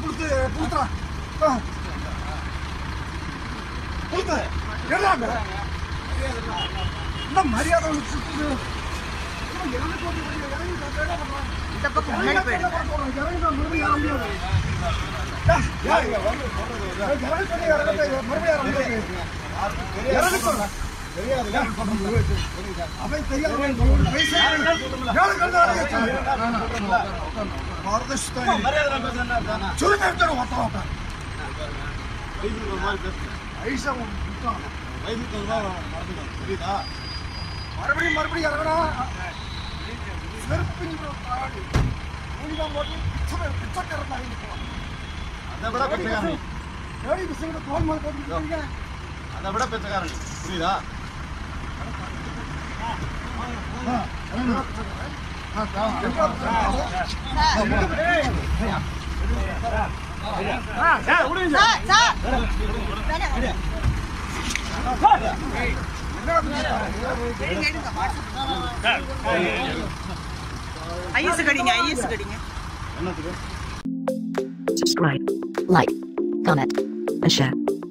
புளுத்து புளுத்துறா ஆ. புளுத்து எல்லாமே என்ன மரியாதை உனக்கு புளுத்துது என்ன எனக்கு வந்து மரியாதை? இறங்கி நான் தேட போறேன். இந்த பக்கம் முன்னாடி போயிடுங்க இறங்கி நான் மறுபடியும் ஏற முடியாது. ஏய், ஏய், இறங்கி சொல்லி இறங்கத்தை மறுபடியும் ஏற முடியாது. இறங்கி சொல்றேன். அவன் தெரியாத ஒரு பைசா ஏழு கண்டு இறங்கி சொல்லு. பாரதேசத்தாய். சுருங்க எடுத்துடு, ஒத்த ஒத்த. ஐசா உன் புத்தகம். மறுபடியும் மறுபடியும் இறங்கடா செருப்பு இங்க தாடி. ஊனிதான் போட்டு பிச்சை- பிச்சைக்காரன் ஆகி நிற்கிறான். ஏடி பிசைகளை தோல் மேல போட்டு நிற்கிறீங்க? அதை விட பெற்றக்காரன் புரியுதா சார் சார் எடுங்க எடுங்க ஐஎஸ் கடிங்க ஐஎஸ் கடிங்க என்னத்துக்கு subscribe, like, comment, and share.